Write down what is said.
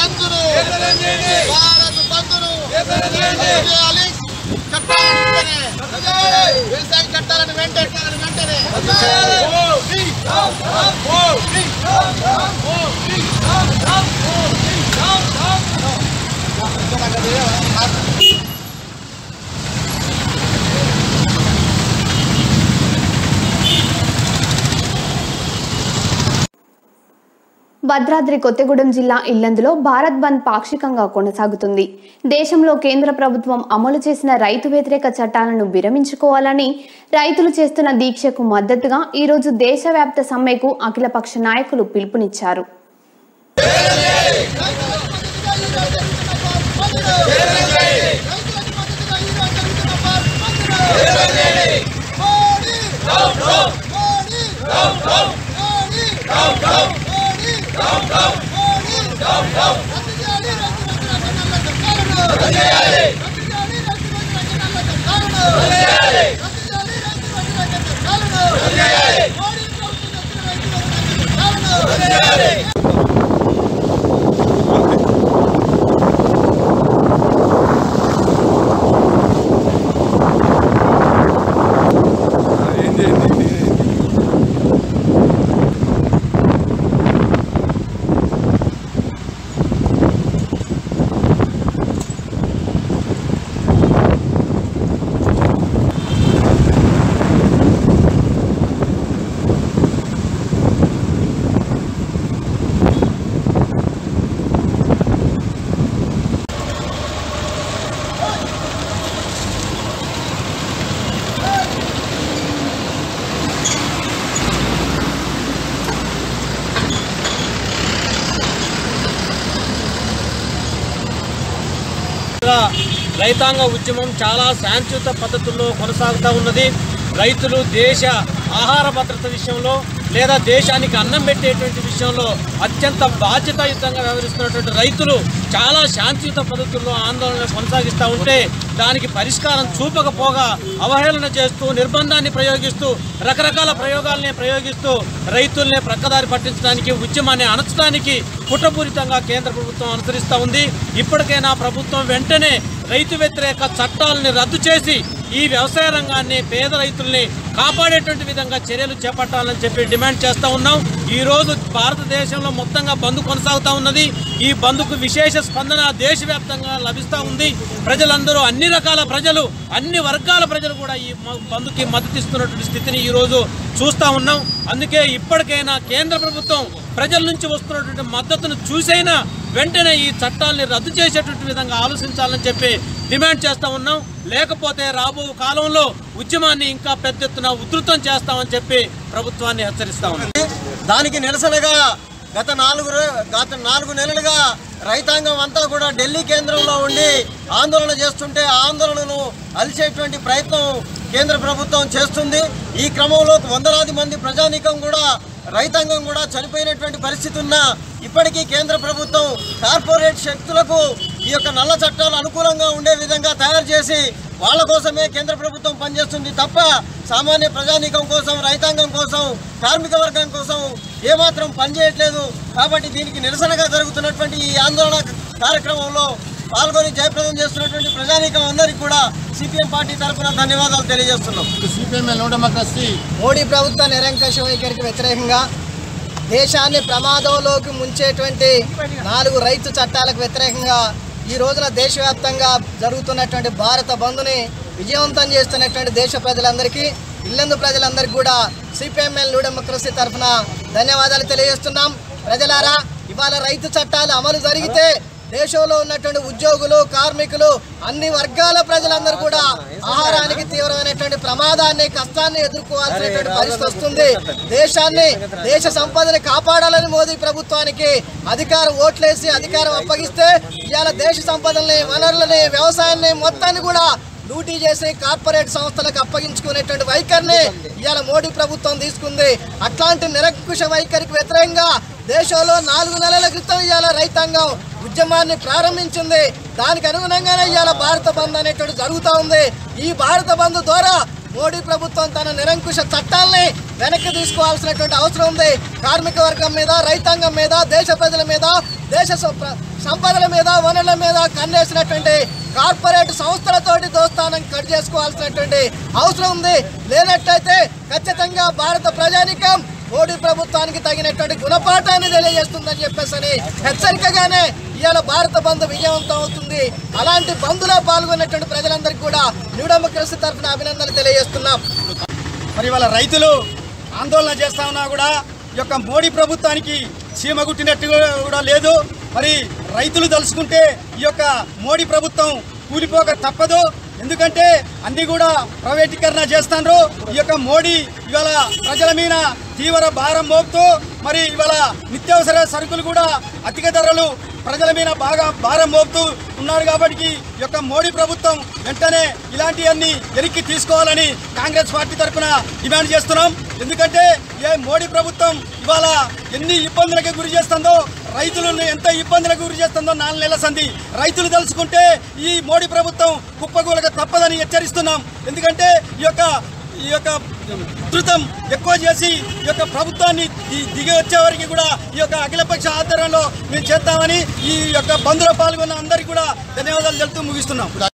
బంధును భారత్ బంధును చేయాలి చట్టాలను వెంటనే వ్యవసాయ చట్టాలను వెంటనే వెంటనే భద్రాద్రి కొత్తగూడెం జిల్లా ఇల్లందులో భారత్ బంద్ పాక్షికంగా కొనసాగుతుంది దేశంలో కేంద్ర ప్రభుత్వం అమలు చేసిన రైతు వ్యతిరేక చట్టాలను విరమించుకోవాలని రైతులు చేస్తున్న దీక్షకు మద్దతుగా ఈరోజు దేశవ్యాప్త సమ్మెకు అఖిలపక్ష నాయకులు పిలుపునిచ్చారు రైతాంగ ఉద్యమం చాలా శాంతియుత పద్ధతుల్లో కొనసాగుతూ ఉన్నది రైతులు దేశ ఆహార భద్రత విషయంలో లేదా దేశానికి అన్నం పెట్టేటువంటి విషయంలో అత్యంత బాధ్యతాయుతంగా వ్యవహరిస్తున్నటువంటి రైతులు చాలా శాంతియుత పద్ధతుల్లో ఆందోళన కొనసాగిస్తూ ఉంటే దానికి పరిష్కారం చూపకపోగా అవహేళన చేస్తూ నిర్బంధాన్ని ప్రయోగిస్తూ రకరకాల ప్రయోగాల్ని ప్రయోగిస్తూ రైతుల్ని ప్రక్కదారి పట్టించడానికి ఉద్యమాన్ని అణచడానికి కుట్రపూరితంగా కేంద్ర ప్రభుత్వం అనుసరిస్తూ ఉంది ఇప్పటికైనా ప్రభుత్వం వెంటనే రైతు వ్యతిరేక చట్టాలని రద్దు చేసి ఈ వ్యవసాయ రంగాన్ని పేద రైతుల్ని కాపాడేటువంటి విధంగా చర్యలు చేపట్టాలని చెప్పి డిమాండ్ చేస్తూ ఉన్నాం ఈ రోజు భారతదేశంలో మొత్తంగా బంద్ కొనసాగుతూ ఉన్నది ఈ బంద్కు విశేష స్పందన దేశవ్యాప్తంగా లభిస్తూ ఉంది ప్రజలందరూ అన్ని రకాల ప్రజలు అన్ని వర్గాల ప్రజలు కూడా ఈ మ- బంద్కి మద్దతు ఇస్తున్నటువంటి స్థితిని ఈ రోజు చూస్తూ ఉన్నాం అందుకే ఇప్పటికైనా కేంద్ర ప్రభుత్వం ప్రజల నుంచి వస్తున్నటువంటి మద్దతును చూసైనా వెంటనే ఈ చట్టాలని రద్దు చేసేటువంటి విధంగా ఆలోచించాలని చెప్పి డిమాండ్ చేస్తూ ఉన్నాం లేకపోతే రాబో కాలంలో ఉద్యమాన్ని ఇంకా పెద్ద ఎత్తున ఉధృతం చేస్తామని చెప్పి ప్రభుత్వాన్ని హెచ్చరిస్తా ఉన్నాం దానికి నిరసనగా గత నాలుగు రో- గత నాలుగు నెలలుగా రైతాంగం అంతా కూడా ఢిల్లీ కేంద్రంలో ఉండి ఆందోళన చేస్తుంటే ఆ ఆందోళనను అలిచేటువంటి ప్రయత్నం కేంద్ర ప్రభుత్వం చేస్తుంది ఈ క్రమంలో వందలాది మంది ప్రజానీకం కూడా రైతాంగం కూడా చనిపోయినటువంటి పరిస్థితి ఉన్నా ఇప్పటికీ కేంద్ర ప్రభుత్వం కార్పొరేట్ శక్తులకు ఈ యొక్క నల్ల చట్టాలు అనుకూలంగా ఉండే విధంగా తయారు చేసి వాళ్ళ కోసమే కేంద్ర ప్రభుత్వం పనిచేస్తుంది తప్ప సామాన్య ప్రజానీకం కోసం రైతాంగం కోసం కార్మిక వర్గం కోసం ఏమాత్రం పనిచేయట్లేదు కాబట్టి దీనికి నిరసనగా జరుగుతున్నటువంటి ఈ ఆందోళన కార్యక్రమంలో పాల్గొని జయప్రదం చేస్తున్నటువంటి ప్రజానీకం అందరికీ కూడా సిపిఎం పార్టీ తరఫున ధన్యవాదాలు తెలియజేస్తున్నాం సిపిఎంఎల్ నో డెమోక్రసీ మోడీ ప్రభుత్వ నిరంకుశ వైఖరికి వ్యతిరేకంగా దేశాన్ని ప్రమాదంలోకి ముంచేటువంటి నాలుగు రైతు చట్టాలకు వ్యతిరేకంగా ఈ రోజున దేశవ్యాప్తంగా జరుగుతున్నటువంటి భారత బంద్ని విజయవంతం చేస్తున్నటువంటి దేశ ప్రజలందరికీ ఇల్లందు ప్రజలందరికీ కూడా సిపిఎంఎల్ న్యూ డెమోక్రసీ తరఫున ధన్యవాదాలు తెలియజేస్తున్నాం ప్రజలారా ఇవాళ రైతు చట్టాలు అమలు జరిగితే దేశంలో ఉన్నటువంటి ఉద్యోగులు కార్మికులు అన్ని వర్గాల ప్రజలందరూ కూడా ఆహారానికి తీవ్రమైనటువంటి ప్రమాదాన్ని కష్టాన్ని ఎదుర్కోవాల్సినటువంటి పరిస్థితి వస్తుంది దేశాన్ని దేశ సంపదని కాపాడాలని మోదీ ప్రభుత్వానికి అధికారం ఓట్లేసి అధికారం అప్పగిస్తే ఇవాళ దేశ సంపదల్ని వనరులని వ్యవసాయాన్ని మొత్తాన్ని కూడా లూటీ చేసి కార్పొరేట్ సంస్థలకు అప్పగించుకునేటువంటి వైఖరిని ఇవాళ మోడీ ప్రభుత్వం తీసుకుంది అట్లాంటి నిరంకుశ వైఖరికి వ్యతిరేకంగా దేశంలో నాలుగు నెలల క్రితం ఇవాళ రైతాంగం ఉద్యమాన్ని ప్రారంభించింది దానికి అనుగుణంగానే ఇవాళ భారత బంద్ అనేటువంటి జరుగుతూ ఉంది ఈ భారత బంద్ ద్వారా మోడీ ప్రభుత్వం తన నిరంకుశ చట్టాలని వెనక్కి తీసుకోవాల్సినటువంటి అవసరం ఉంది కార్మిక వర్గం మీద రైతాంగం మీద దేశ ప్రజల మీద దేశ సం- సంపదల మీద వనరుల మీద కన్నేసినటువంటి కార్పొరేట్ సంస్థలతోటి దోస్తానం కట్ చేసుకోవాల్సినటువంటి అవసరం ఉంది లేనట్టయితే ఖచ్చితంగా భారత ప్రజానికం మోడీ ప్రభుత్వానికి తగినటువంటి గుణపాఠాన్ని తెలియజేస్తుందని చెప్పేసి అని హెచ్చరికగానే ఇవాళ భారత బంద్ విజయవంతం అవుతుంది అలాంటి బంద్లో పాల్గొన్నటువంటి ప్రజలందరికీ కూడా న్యూ డెమోక్రసీ తరఫున అభినందనలు తెలియజేస్తున్నాం మరి వాళ్ళ రైతులు ఆందోళన చేస్తా ఉన్నా కూడా ఈ యొక్క మోడీ ప్రభుత్వానికి సీమ గుట్టినట్టు కూడా లేదు మరి రైతులు తలుచుకుంటే ఈ యొక్క మోడీ ప్రభుత్వం కూలిపోక తప్పదు ఎందుకంటే అన్ని కూడా ప్రైవేటీకరణ చేస్తాండ్రు ఈ యొక్క మోడీ ఇవాళ ప్రజల మీద తీవ్ర భారం మోపుతూ మరి ఇవాళ నిత్యావసర సరుకులు కూడా అధిక ధరలు ప్రజల మీద బాగా భారం మోపుతూ ఉన్నారు కాబట్టి ఈ యొక్క మోడీ ప్రభుత్వం వెంటనే ఇలాంటివన్నీ వెనక్కి తీసుకోవాలని కాంగ్రెస్ పార్టీ తరఫున డిమాండ్ చేస్తున్నాం ఎందుకంటే ఏ మోడీ ప్రభుత్వం ఇవాళ ఎన్ని ఇబ్బందులకు గురి చేస్తుందో రైతులను ఎంత ఇబ్బందులకు గురి చేస్తుందో నాలుగు నెలల సంధి రైతులు తెలుసుకుంటే ఈ మోడీ ప్రభుత్వం కుప్పగూలక తప్పదని హెచ్చరిస్తున్నాం ఎందుకంటే ఈ యొక్క ఈ యొక్క ఉధృతం ఎక్కువ చేసి ఈ యొక్క ప్రభుత్వాన్ని ది- దిగి వచ్చే వరకు కూడా ఈ యొక్క అఖిలపక్ష ఆధ్వర్యంలో మేము చేద్దామని ఈ యొక్క బంధులో పాల్గొన్న అందరికీ కూడా ధన్యవాదాలు తెలుపుతూ ముగిస్తున్నాం